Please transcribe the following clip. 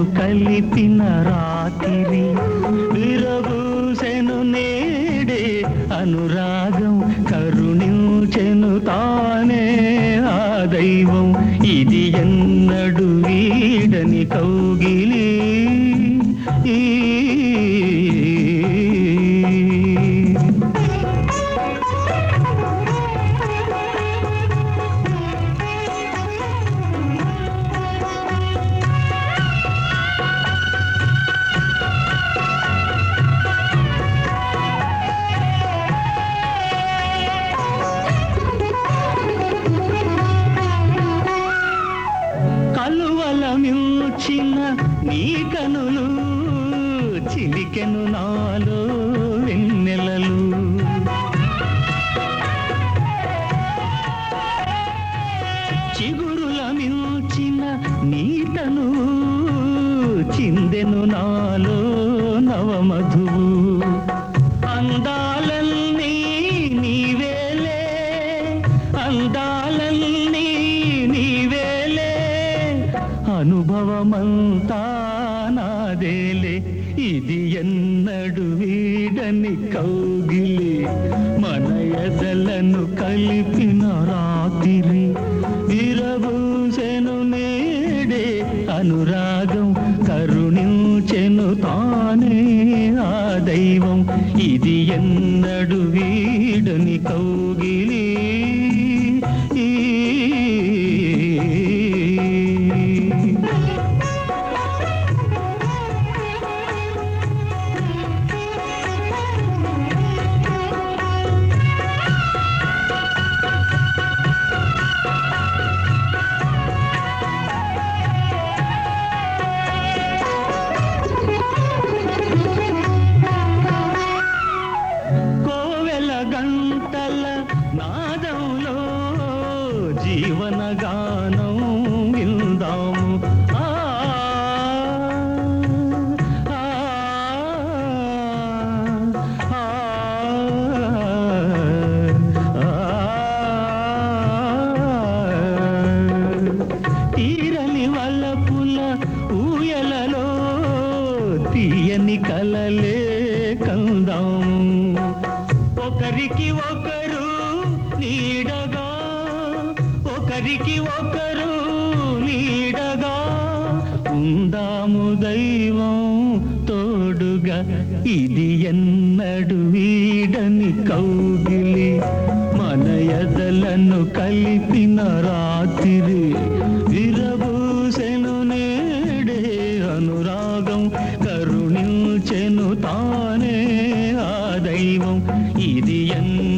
కలిపిన రాత్రి విరబూసెను నేడే అనురాగం కరుణించెను తానే ఆ దైవం ఇది ఎన్నడు వీడని కౌగిలి ఈ కలువల మిల్చిన నీ కనులు చిలికెను నాలో వెన్నెలలు చిగురుల మిల్చిన నీటను చిందెను నాలో నవమధువు అందాలన్నీ నీవేలే అందాలన్నీ నీవేలే అనుభవమంతా నాదేలే ఇది ఎన్నడు వీడని కౌగిలి మన ఎదలను కలిపిన రాత్రి విరబూసెను నేడే అనురాగం కరుణించెను తానే ఆ దైవం ఇది ఎన్నడు వీడని కౌగిలి ఈ కోవెల గంటల నాదంలో జీవన గానం విందాము ఆ, ఆ, ఆ, ఆ. తీరని వల్లపుల ఊయలలో తీయని కలలే కందాం ఒకరికి ఒకరు నీడగా ఒకరికి ఒకరు నీడగా ఉందాము దైవం తోడుగా ఇది ఎన్నడు వీడని కౌగిలి మన ఎదలను కలిపిన రాత్రి విరబూసెను నేడే అనురాగం కరుణించెను తానే ఆ దైవం ఇది ఎన్న